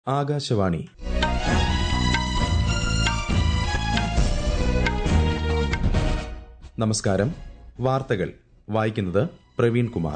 ആകാശവാണി നമസ്കാരം വാർത്തകൾ വായിക്കുന്നത് പ്രവീൺ കുമാർ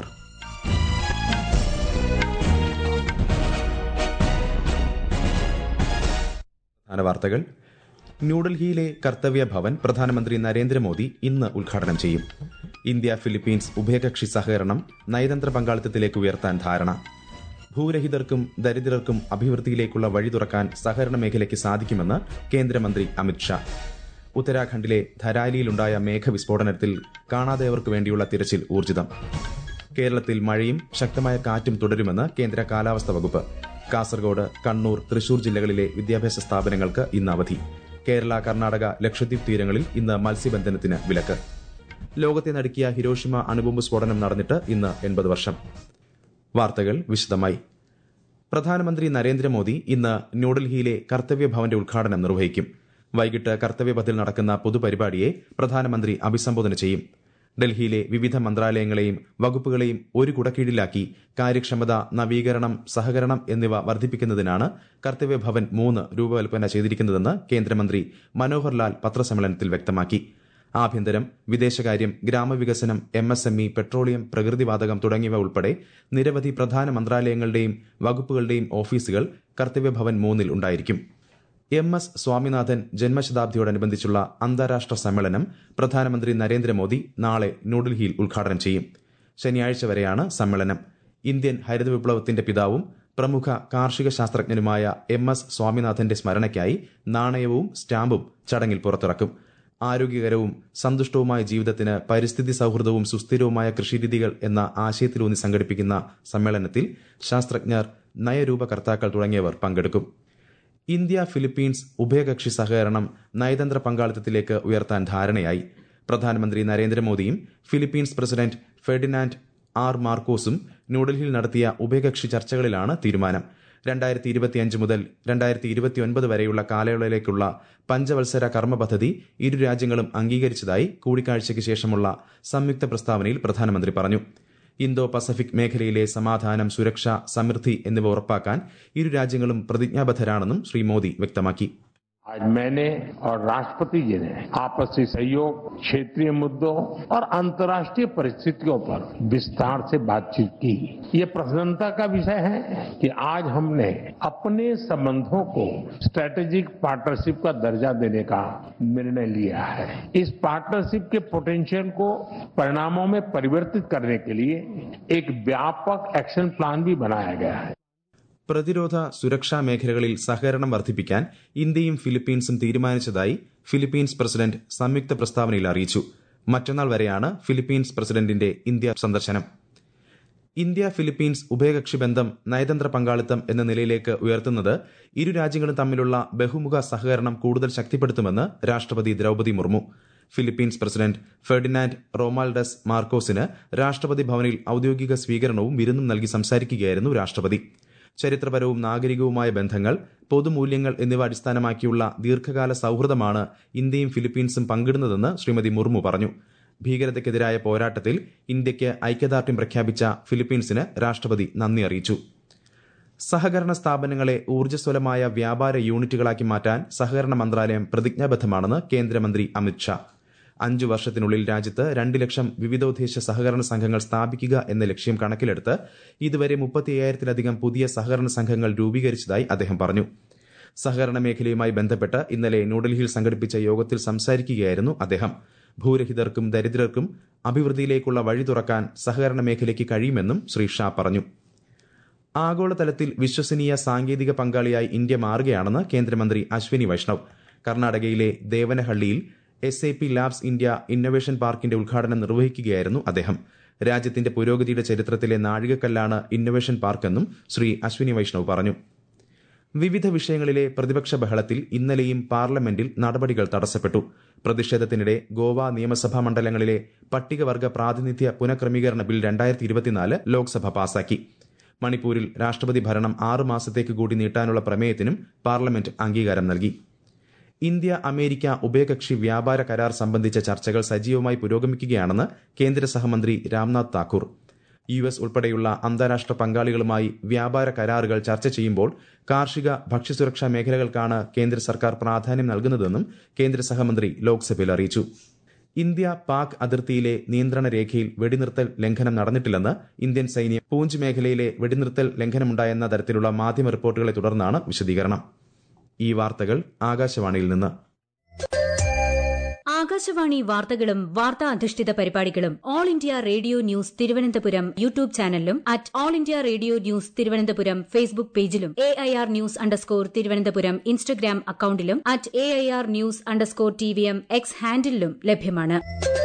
പ്രധാന വാർത്തകൾ ന്യൂഡൽഹിയിലെ കർത്തവ്യ ഭവൻ പ്രധാനമന്ത്രി നരേന്ദ്രമോദി ഇന്ന് ഉദ്ഘാടനം ചെയ്യും ഇന്ത്യ ഫിലിപ്പീൻസ് ഉഭയകക്ഷി സഹകരണം നയതന്ത്ര പങ്കാളിത്തത്തിലേക്ക് ഉയർത്താൻ ധാരണ ഭൂരഹിതർക്കും ദരിദ്രർക്കും അഭിവൃദ്ധിയിലേക്കുള്ള വഴി തുറക്കാൻ സഹകരണ മേഖലയ്ക്ക് സാധിക്കുമെന്ന് കേന്ദ്രമന്ത്രി അമിത്ഷാ ഉത്തരാഖണ്ഡിലെ ധരാലിയിലുണ്ടായ മേഘവിസ്ഫോടനത്തിൽ കാണാതായവർക്ക് വേണ്ടിയുള്ള തിരച്ചിൽ ഊർജിതം കേരളത്തിൽ മഴയും ശക്തമായ കാറ്റും തുടരുമെന്ന് കേന്ദ്ര കാലാവസ്ഥാ വകുപ്പ് കാസർഗോഡ് കണ്ണൂർ തൃശൂർ ജില്ലകളിലെ വിദ്യാഭ്യാസ സ്ഥാപനങ്ങൾക്ക് ഇന്ന് അവധി കേരള കർണാടക ലക്ഷദ്വീപ് തീരങ്ങളിൽ ഇന്ന് മത്സ്യബന്ധനത്തിന് വിലക്ക് ലോകത്തെ നടുക്കിയ ഹിരോഷിമ അണുബോംബ് സ്ഫോടനം നടന്നിട്ട് ഇന്ന് എൺപത് വർഷം വാർത്തകൾ വിശദമായി പ്രധാനമന്ത്രി നരേന്ദ്രമോദി ഇന്ന് ന്യൂഡൽഹിയിലെ കർത്തവ്യ ഭവന്റെ ഉദ്ഘാടനം നിർവഹിക്കും വൈകിട്ട് കർത്തവ്യപഥിൽ നടക്കുന്ന പൊതുപരിപാടിയെ പ്രധാനമന്ത്രി അഭിസംബോധന ചെയ്യും ഡൽഹിയിലെ വിവിധ മന്ത്രാലയങ്ങളെയും വകുപ്പുകളെയും ഒരു കുടക്കീഴിലാക്കി കാര്യക്ഷമത നവീകരണം സഹകരണം എന്നിവ വർദ്ധിപ്പിക്കുന്നതിനാണ് കർത്തവ്യ ഭവൻ മൂന്ന് രൂപകൽപ്പന ചെയ്തിരിക്കുന്നതെന്ന് കേന്ദ്രമന്ത്രി മനോഹർ ലാൽ പത്രസമ്മേളനത്തിൽ വ്യക്തമാക്കി ആഭ്യന്തരം വിദേശകാര്യം ഗ്രാമവികസനം M S M E petroleum പ്രകൃതിവാതകം തുടങ്ങിയവ ഉൾപ്പെടെ നിരവധി പ്രധാന മന്ത്രാലയങ്ങളുടെയും വകുപ്പുകളുടെയും ഓഫീസുകൾ കർത്തവ്യഭവൻ മൂന്നിൽ ഉണ്ടായിരിക്കും എം എസ് സ്വാമിനാഥൻ ജന്മശതാബ്ദിയോടനുബന്ധിച്ചുള്ള അന്താരാഷ്ട്ര സമ്മേളനം പ്രധാനമന്ത്രി നരേന്ദ്രമോദി നാളെ ന്യൂഡൽഹിയിൽ ഉദ്ഘാടനം ചെയ്യും ശനിയാഴ്ച വരെയാണ് സമ്മേളനം ഇന്ത്യൻ ഹരിത വിപ്ലവത്തിന്റെ പിതാവും പ്രമുഖ കാർഷിക ശാസ്ത്രജ്ഞനുമായ എം എസ് സ്വാമിനാഥന്റെ സ്മരണയ്ക്കായി നാണയവും സ്റ്റാമ്പും ചടങ്ങിൽ പുറത്തിറക്കും ആരോഗ്യകരവും സന്തുഷ്ടവുമായ ജീവിതത്തിന് പരിസ്ഥിതി സൌഹൃദവും സുസ്ഥിരവുമായ കൃഷിരീതികൾ എന്ന ആശയത്തിലൂന്നി സംഘടിപ്പിക്കുന്ന സമ്മേളനത്തിൽ ശാസ്ത്രജ്ഞർ നയരൂപകർത്താക്കൾ തുടങ്ങിയവർ പങ്കെടുക്കും ഇന്ത്യ ഫിലിപ്പീൻസ് ഉഭയകക്ഷി സഹകരണം നയതന്ത്ര പങ്കാളിത്തത്തിലേക്ക് ഉയർത്താൻ ധാരണയായി പ്രധാനമന്ത്രി നരേന്ദ്രമോദിയും ഫിലിപ്പീൻസ് പ്രസിഡന്റ് ഫെർഡിനാൻഡ് ആർ മാർക്കോസും ന്യൂഡൽഹിയിൽ നടത്തിയ ഉഭയകക്ഷി ചർച്ചകളിലാണ് തീരുമാനം രണ്ടായിരത്തി ഇരുപത്തിയഞ്ച് മുതൽ രണ്ടായിരത്തി ഇരുപത്തിയൊൻപത് വരെയുള്ള കാലയളവിലേക്കുള്ള പഞ്ചവത്സര കർമ്മ പദ്ധതി ഇരു രാജ്യങ്ങളും അംഗീകരിച്ചതായി കൂടിക്കാഴ്ചയ്ക്ക് ശേഷമുള്ള സംയുക്ത പ്രസ്താവനയിൽ പ്രധാനമന്ത്രി പറഞ്ഞു ഇന്തോ പസഫിക് മേഖലയിലെ സമാധാനം സുരക്ഷ സമൃദ്ധി എന്നിവ ഉറപ്പാക്കാൻ ഇരു രാജ്യങ്ങളും പ്രതിജ്ഞാബദ്ധരാണെന്നും ശ്രീ മോദി വ്യക്തമാക്കി आज मैंने और राष्ट्रपति जी ने आपसी सहयोग क्षेत्रीय मुद्दों और अंतर्राष्ट्रीय परिस्थितियों पर विस्तार से बातचीत की ये प्रसन्नता का विषय है कि आज हमने अपने संबंधों को स्ट्रेटेजिक पार्टनरशिप का दर्जा देने का निर्णय लिया है इस पार्टनरशिप के पोटेंशियल को परिणामों में परिवर्तित करने के लिए एक व्यापक एक्शन प्लान भी बनाया गया है പ്രതിരോധ സുരക്ഷാ മേഖലകളിൽ സഹകരണം വർദ്ധിപ്പിക്കാൻ ഇന്ത്യയും ഫിലിപ്പീൻസും തീരുമാനിച്ചതായി ഫിലിപ്പീൻസ് പ്രസിഡന്റ് സംയുക്ത പ്രസ്താവനയിൽ അറിയിച്ചു മറ്റന്നാൾ വരെയാണ് ഫിലിപ്പീൻസ് പ്രസിഡന്റിന്റെ ഇന്ത്യ സന്ദർശനം ഇന്ത്യ ഫിലിപ്പീൻസ് ഉഭയകക്ഷി ബന്ധം നയതന്ത്ര പങ്കാളിത്തം എന്ന നിലയിലേക്ക് ഉയർത്തുന്നത് ഇരു രാജ്യങ്ങളും തമ്മിലുള്ള ബഹുമുഖ സഹകരണം കൂടുതൽ ശക്തിപ്പെടുത്തുമെന്ന് രാഷ്ട്രപതി Droupadi Murmu Philippines president Ferdinand Romualdez മാർക്കോസിന് രാഷ്ട്രപതി ഭവനിൽ ഔദ്യോഗിക സ്വീകരണവും വിരുന്നും നൽകി സംസാരിക്കുകയായിരുന്നു രാഷ്ട്രപതി ചരിത്രപരവും നാഗരികവുമായ ബന്ധങ്ങൾ പൊതുമൂല്യങ്ങൾ എന്നിവ അടിസ്ഥാനമാക്കിയുള്ള ദീർഘകാല സൌഹൃദമാണ് ഇന്ത്യയും ഫിലിപ്പീൻസും പങ്കിടുന്നതെന്ന് ശ്രീമതി മുർമു പറഞ്ഞു ഭീകരതയ്ക്കെതിരായ പോരാട്ടത്തിൽ ഇന്ത്യയ്ക്ക് ഐക്യദാർഢ്യം പ്രഖ്യാപിച്ച ഫിലിപ്പീൻസിന് രാഷ്ട്രപതി നന്ദി അറിയിച്ചു സഹകരണ സ്ഥാപനങ്ങളെ ഊർജ്ജസ്വലമായ വ്യാപാര യൂണിറ്റുകളാക്കി മാറ്റാൻ സഹകരണ മന്ത്രാലയം പ്രതിജ്ഞാബദ്ധമാണെന്ന് കേന്ദ്രമന്ത്രി അമിത്ഷാ അഞ്ചു വർഷത്തിനുള്ളിൽ രാജ്യത്ത് രണ്ട് ലക്ഷം വിവിധോദ്ദേശ സഹകരണ സംഘങ്ങൾ സ്ഥാപിക്കുക എന്ന ലക്ഷ്യം കണക്കിലെടുത്ത് ഇതുവരെ മുപ്പത്തിയ്യായിരത്തിലധികം പുതിയ സഹകരണ സംഘങ്ങൾ രൂപീകരിച്ചതായി അദ്ദേഹം പറഞ്ഞു സഹകരണ മേഖലയുമായി ബന്ധപ്പെട്ട് ഇന്നലെ ന്യൂഡൽഹിയിൽ സംഘടിപ്പിച്ച യോഗത്തിൽ സംസാരിക്കുകയായിരുന്നു അദ്ദേഹം ഭൂരഹിതർക്കും ദരിദ്രർക്കും അഭിവൃദ്ധിയിലേക്കുള്ള വഴി തുറക്കാൻ സഹകരണ മേഖലയ്ക്ക് കഴിയുമെന്നും ശ്രീ ഷാ പറഞ്ഞു ആഗോളതലത്തിൽ വിശ്വസനീയ സാങ്കേതിക പങ്കാളിയായി ഇന്ത്യ മാറുകയാണെന്ന് കേന്ദ്രമന്ത്രി അശ്വിനി വൈഷ്ണവ് കർണാടകയിലെ ദേവനഹള്ളിയിൽ S A P labs India innovation പാർക്കിന്റെ ഉദ്ഘാടനം നിർവഹിക്കുകയായിരുന്നു അദ്ദേഹം രാജ്യത്തിന്റെ പുരോഗതിയുടെ ചരിത്രത്തിലെ നാഴികക്കല്ലാണ് ഇന്നൊവേഷൻ പാർക്കെന്നും ശ്രീ അശ്വിനി വൈഷ്ണവ് പറഞ്ഞു വിവിധ വിഷയങ്ങളിലെ പ്രതിപക്ഷ ബഹളത്തിൽ ഇന്നലെയും പാർലമെന്റിൽ നടപടികൾ തടസ്സപ്പെട്ടു പ്രതിഷേധത്തിനിടെ ഗോവ നിയമസഭാ മണ്ഡലങ്ങളിലെ പട്ടികവർഗ പ്രാതിനിധ്യ പുനഃക്രമീകരണ ബിൽ രണ്ടായിരത്തി ഇരുപത്തിനാല് ലോക്സഭ പാസാക്കി മണിപ്പൂരിൽ രാഷ്ട്രപതി ഭരണം ആറ് മാസത്തേക്ക് കൂടി നീട്ടാനുള്ള പ്രമേയത്തിനും പാർലമെന്റ് അംഗീകാരം നൽകി ഇന്ത്യ അമേരിക്ക ഉഭയകക്ഷി വ്യാപാര കരാർ സംബന്ധിച്ച ചർച്ചകൾ സജീവമായി പുരോഗമിക്കുകയാണെന്ന് കേന്ദ്ര സഹമന്ത്രി രാംനാഥ് താക്കൂർ യു എസ് ഉൾപ്പെടെയുള്ള അന്താരാഷ്ട്ര പങ്കാളികളുമായി വ്യാപാര കരാറുകൾ ചർച്ച ചെയ്യുമ്പോൾ കാർഷിക ഭക്ഷ്യസുരക്ഷാ മേഖലകൾക്കാണ് കേന്ദ്ര സർക്കാർ പ്രാധാന്യം നൽകുന്നതെന്നും കേന്ദ്ര സഹമന്ത്രി ലോക്സഭയിൽ അറിയിച്ചു ഇന്ത്യ പാക് അതിർത്തിയിലെ നിയന്ത്രണ രേഖയിൽ വെടിനിർത്തൽ ലംഘനം നടന്നിട്ടില്ലെന്ന് ഇന്ത്യൻ സൈന്യം പൂഞ്ച് മേഖലയിലെ വെടിനിർത്തൽ ലംഘനമുണ്ടായെന്ന തരത്തിലുള്ള മാധ്യമ റിപ്പോർട്ടുകളെ തുടർന്നാണ് വിശദീകരണം ഈ വാർത്തകൾ ആകാശവാണിയിൽ നിന്ന് ആകാശവാണി വാർത്തകളും വാർത്താ അധിഷ്ഠിത പരിപാടികളും All India Radio news Thiruvananthapuram YouTube ചാനലിലും at All India Radio news Thiruvananthapuram Facebook പേജിലും A I R news underscore Thiruvananthapuram Instagram അക്കൌണ്ടിലും at A I R news underscore T V M X ഹാൻഡിലും ലഭ്യമാണ്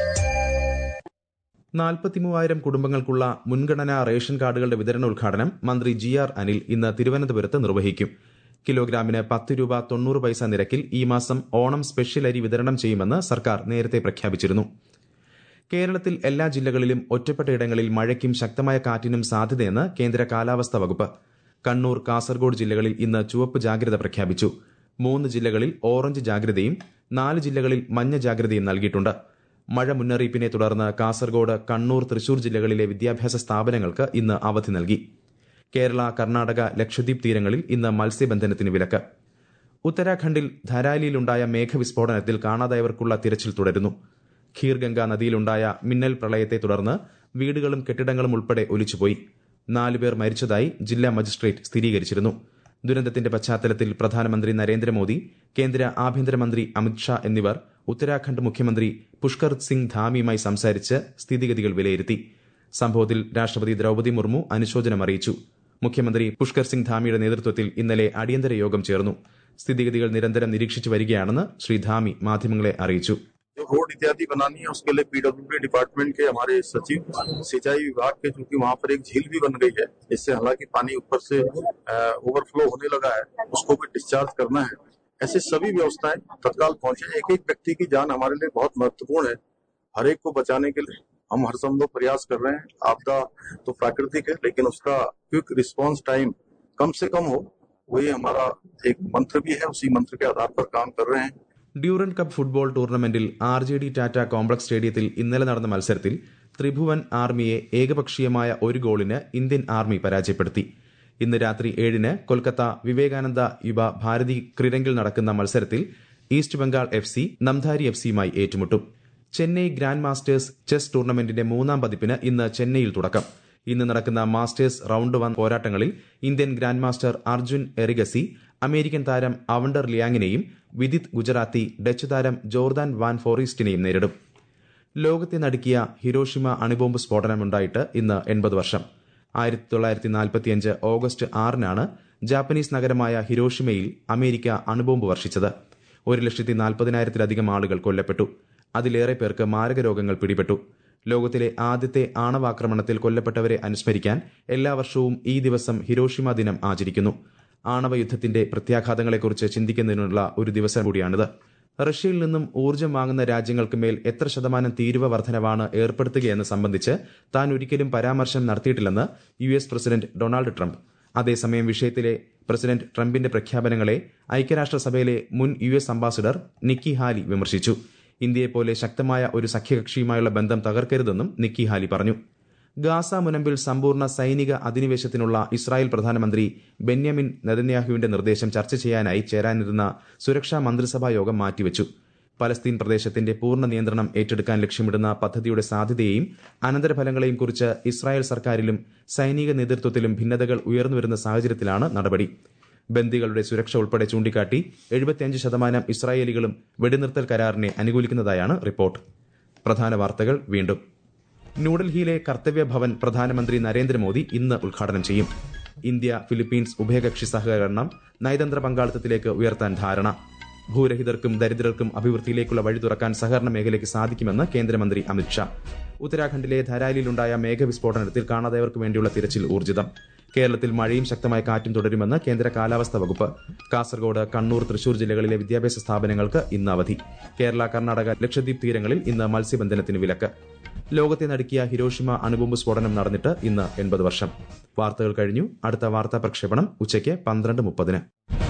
നാൽപ്പത്തിമൂവായിരം കുടുംബങ്ങൾക്കുള്ള മുൻഗണനാ റേഷൻ കാർഡുകളുടെ വിതരണ ഉദ്ഘാടനം മന്ത്രി ജി ആർ അനിൽ ഇന്ന് തിരുവനന്തപുരത്ത് നിർവഹിക്കും കിലോഗ്രാമിന് പത്ത് രൂപ തൊണ്ണൂറ് പൈസ നിരക്കിൽ ഈ മാസം ഓണം സ്പെഷ്യൽ അരി വിതരണം ചെയ്യുമെന്ന് സർക്കാർ നേരത്തെ പ്രഖ്യാപിച്ചിരുന്നു കേരളത്തിൽ എല്ലാ ജില്ലകളിലും ഒറ്റപ്പെട്ടയിടങ്ങളിൽ മഴയ്ക്കും ശക്തമായ കാറ്റിനും സാധ്യതയെന്ന് കേന്ദ്ര കാലാവസ്ഥാ വകുപ്പ് കണ്ണൂർ കാസർഗോഡ് ജില്ലകളിൽ ഇന്ന് ചുവപ്പ് ജാഗ്രത പ്രഖ്യാപിച്ചു മൂന്ന് ജില്ലകളിൽ ഓറഞ്ച് ജാഗ്രതയും നാല് ജില്ലകളിൽ മഞ്ഞ ജാഗ്രതയും നൽകിയിട്ടുണ്ട് മഴ മുന്നറിയിപ്പിനെ തുടർന്ന് കാസർഗോഡ് കണ്ണൂർ തൃശൂർ ജില്ലകളിലെ വിദ്യാഭ്യാസ സ്ഥാപനങ്ങൾക്ക് ഇന്ന് അവധി നൽകി കേരള കർണാടക ലക്ഷദ്വീപ് തീരങ്ങളിൽ ഇന്ന് മത്സ്യബന്ധനത്തിന് വിലക്ക് ഉത്തരാഖണ്ഡിൽ ധരാലിയിലുണ്ടായ മേഘവിസ്ഫോടനത്തിൽ കാണാതായവർക്കുള്ള തിരച്ചിൽ തുടരുന്നു ഖീർഗംഗ നദിയിലുണ്ടായ മിന്നൽ പ്രളയത്തെ തുടർന്ന് വീടുകളും കെട്ടിടങ്ങളും ഉൾപ്പെടെ ഒലിച്ചുപോയി നാലുപേർ മരിച്ചതായി ജില്ലാ മജിസ്ട്രേറ്റ് സ്ഥിരീകരിച്ചിരുന്നു ദുരന്തത്തിന്റെ പശ്ചാത്തലത്തിൽ പ്രധാനമന്ത്രി നരേന്ദ്രമോദി കേന്ദ്ര ആഭ്യന്തരമന്ത്രി അമിത്ഷാ എന്നിവർ ഉത്തരാഖണ്ഡ് മുഖ്യമന്ത്രി പുഷ്കർ സിംഗ് ധാമിയുമായി സംസാരിച്ച് സ്ഥിതിഗതികൾ വിലയിരുത്തി സംഭവത്തിൽ രാഷ്ട്രപതി ദ്രൌപദി മുർമു അനുശോചനം അറിയിച്ചു മുഖ്യമന്ത്രി പുഷ്കർ സിംഗ് ധാമിയുടെ നേതൃത്വത്തിൽ ഇന്നലെ അടിയന്തര യോഗം ചേർന്നു സ്ഥിതിഗതികൾ നിരന്തരം നിരീക്ഷിച്ചു വരികയാണെന്ന് ശ്രീ ധാമി മാധ്യമങ്ങളെ അറിയിച്ചു जो रोड इत्यादि बनानी है उसके लिए पीडब्ल्यूडी डिपार्टमेंट के हमारे सचिव सिंचाई विभाग के चूंकि वहाँ पर एक झील भी बन गई है इससे हालांकि पानी ऊपर से ओवरफ्लो होने लगा है उसको भी डिस्चार्ज करना है ऐसे सभी व्यवस्थाएं तत्काल पहुंचे एक एक व्यक्ति की जान हमारे लिए बहुत महत्वपूर्ण है हर एक को बचाने के लिए हम हर संभव प्रयास कर रहे हैं आपदा तो प्राकृतिक है लेकिन उसका क्विक रिस्पॉन्स टाइम कम से कम हो वही हमारा एक मंत्र भी है उसी मंत्र के आधार पर काम कर रहे हैं ഡ്യൂറൻ കപ്പ് ഫുട്ബോൾ ടൂർണമെന്റിൽ R J D Tata complex സ്റ്റേഡിയത്തിൽ ഇന്നലെ നടന്ന മത്സരത്തിൽ ത്രിഭുവൻ ആർമിയെ ഏകപക്ഷീയമായ ഒരു ഗോളിന് ഇന്ത്യൻ ആർമി പരാജയപ്പെടുത്തി ഇന്ന് രാത്രി ഏഴിന് കൊൽക്കത്ത വിവേകാനന്ദ യുവ ഭാരതി ക്രിരങ്കിൽ നടക്കുന്ന മത്സരത്തിൽ East Bengal F C Namdhari F സിയുമായി ഏറ്റുമുട്ടും ചെന്നൈ ഗ്രാൻഡ് മാസ്റ്റേഴ്സ് ചെസ് ടൂർണമെന്റിന്റെ മൂന്നാം പതിപ്പിന് ഇന്ന് ചെന്നൈയിൽ തുടക്കം ഇന്ന് നടക്കുന്ന മാസ്റ്റേഴ്സ് റൌണ്ട് വൺ പോരാട്ടങ്ങളിൽ Indian grand master Arjun Erigaisi American താരം അവണ്ടർ ലിയാങ്ങിനെയും വിദിത് ഗുജറാത്തി ഡച്ച് താരം ജോർദാൻ വാൻ ഫോറിസ്റ്റിനെയും നേരിടും ലോകത്തെ നടുക്കിയ ഹിരോഷിമ അണുബോംബ് സ്ഫോടനമുണ്ടായിട്ട് ഇന്ന് എൺപത് വർഷം ആയിരത്തി തൊള്ളായിരത്തി നാൽപ്പത്തിയഞ്ച് ഓഗസ്റ്റ് ആറിനാണ് ജാപ്പനീസ് നഗരമായ ഹിരോഷിമയിൽ അമേരിക്ക അണുബോംബ് വർഷിച്ചത് ഒരു ലക്ഷത്തി നാൽപ്പതിനായിരത്തിലധികം ആളുകൾ കൊല്ലപ്പെട്ടു അതിലേറെ പേർക്ക് മാരകരോഗങ്ങൾ പിടിപെട്ടു ലോകത്തിലെ ആദ്യത്തെ ആണവാക്രമണത്തിൽ കൊല്ലപ്പെട്ടവരെ അനുസ്മരിക്കാൻ എല്ലാ വർഷവും ഈ ദിവസം ഹിരോഷിമ ദിനം ആചരിക്കുന്നു ആണവ യുദ്ധത്തിന്റെ പ്രത്യാഘാതങ്ങളെക്കുറിച്ച് ചിന്തിക്കുന്നതിനുള്ള ഒരു ദിവസം കൂടിയാണിത് റഷ്യയിൽ നിന്നും ഊർജ്ജം വാങ്ങുന്ന രാജ്യങ്ങൾക്ക് മേൽ എത്ര ശതമാനം തീരുവ വർധനവാണ് ഏർപ്പെടുത്തുകയെന്ന് സംബന്ധിച്ച് താൻ ഒരിക്കലും പരാമർശം നടത്തിയിട്ടില്ലെന്ന് U S president Donald Trump അതേസമയം വിഷയത്തിലെ പ്രസിഡന്റ് ട്രംപിന്റെ പ്രഖ്യാപനങ്ങളെ ഐക്യരാഷ്ട്രസഭയിലെ മുൻ U S ambassador Nikki Haley വിമർശിച്ചു ഇന്ത്യയെപ്പോലെ ശക്തമായ ഒരു സഖ്യകക്ഷിയുമായുള്ള ബന്ധം തകർക്കരുതെന്നും നിക്കി ഹാലി പറഞ്ഞു ഗാസ മുനമ്പിൽ സമ്പൂർണ്ണ സൈനിക അധിനിവേശത്തിനുള്ള ഇസ്രായേൽ പ്രധാനമന്ത്രി ബെന്യാമിൻ നെതന്യാഹുവിന്റെ നിർദ്ദേശം ചർച്ച ചെയ്യാനായി ചേരാനിരുന്ന സുരക്ഷാ മന്ത്രിസഭാ യോഗം മാറ്റിവച്ചു പലസ്തീൻ പ്രദേശത്തിന്റെ പൂർണ്ണ നിയന്ത്രണം ഏറ്റെടുക്കാൻ ലക്ഷ്യമിടുന്ന പദ്ധതിയുടെ സാധ്യതയെയും അനന്തരഫലങ്ങളെയും കുറിച്ച് ഇസ്രായേൽ സർക്കാരിലും സൈനിക നേതൃത്വത്തിലും ഭിന്നതകൾ ഉയർന്നുവരുന്ന സാഹചര്യത്തിലാണ് നടപടി ബന്ദികളുടെ സുരക്ഷ ഉൾപ്പെടെ ചൂണ്ടിക്കാട്ടി എഴുപത്തിയഞ്ച് ശതമാനം ഇസ്രായേലികളും വെടിനിർത്തൽ കരാറിനെ അനുകൂലിക്കുന്നതായാണ് റിപ്പോർട്ട് പ്രധാന വാർത്തകൾ വീണ്ടും ന്യൂഡൽഹിയിലെ കർത്തവ്യ ഭവൻ പ്രധാനമന്ത്രി നരേന്ദ്രമോദി ഇന്ന് ഉദ്ഘാടനം ചെയ്യും ഇന്ത്യ ഫിലിപ്പീൻസ് ഉഭയകക്ഷി സഹകരണം നയതന്ത്ര പങ്കാളിത്തത്തിലേക്ക് ഉയർത്താൻ ധാരണ ഭൂരഹിതർക്കും ദരിദ്രർക്കും അഭിവൃദ്ധിയിലേക്കുള്ള വഴി തുറക്കാൻ സഹകരണ മേഖലയ്ക്ക് സാധിക്കുമെന്ന് കേന്ദ്രമന്ത്രി അമിത്ഷാ ഉത്തരാഖണ്ഡിലെ ധരാലിയിലുണ്ടായ മേഘവിസ്ഫോടനത്തിൽ കാണാതായവർക്ക് വേണ്ടിയുള്ള തിരച്ചിൽ ഊർജിതം കേരളത്തിൽ മഴയും ശക്തമായ കാറ്റും തുടരുമെന്ന് കേന്ദ്ര കാലാവസ്ഥാ വകുപ്പ് കാസർഗോഡ് കണ്ണൂർ തൃശൂർ ജില്ലകളിലെ വിദ്യാഭ്യാസ സ്ഥാപനങ്ങൾക്ക് ഇന്ന് അവധി കേരള കർണാടക ലക്ഷദ്വീപ് തീരങ്ങളിൽ ഇന്ന് മത്സ്യബന്ധനത്തിന് വിലക്ക് ലോകത്തെ നടുക്കിയ ഹിരോഷിമ അണുബോംബ് സ്ഫോടനം നടന്നിട്ട് ഇന്ന് എൺപത് വർഷം വാർത്തകൾ കഴിഞ്ഞു അടുത്ത വാർത്താ പ്രക്ഷേപണം ഉച്ചയ്ക്ക് പന്ത്രണ്ട് മുപ്പതിന്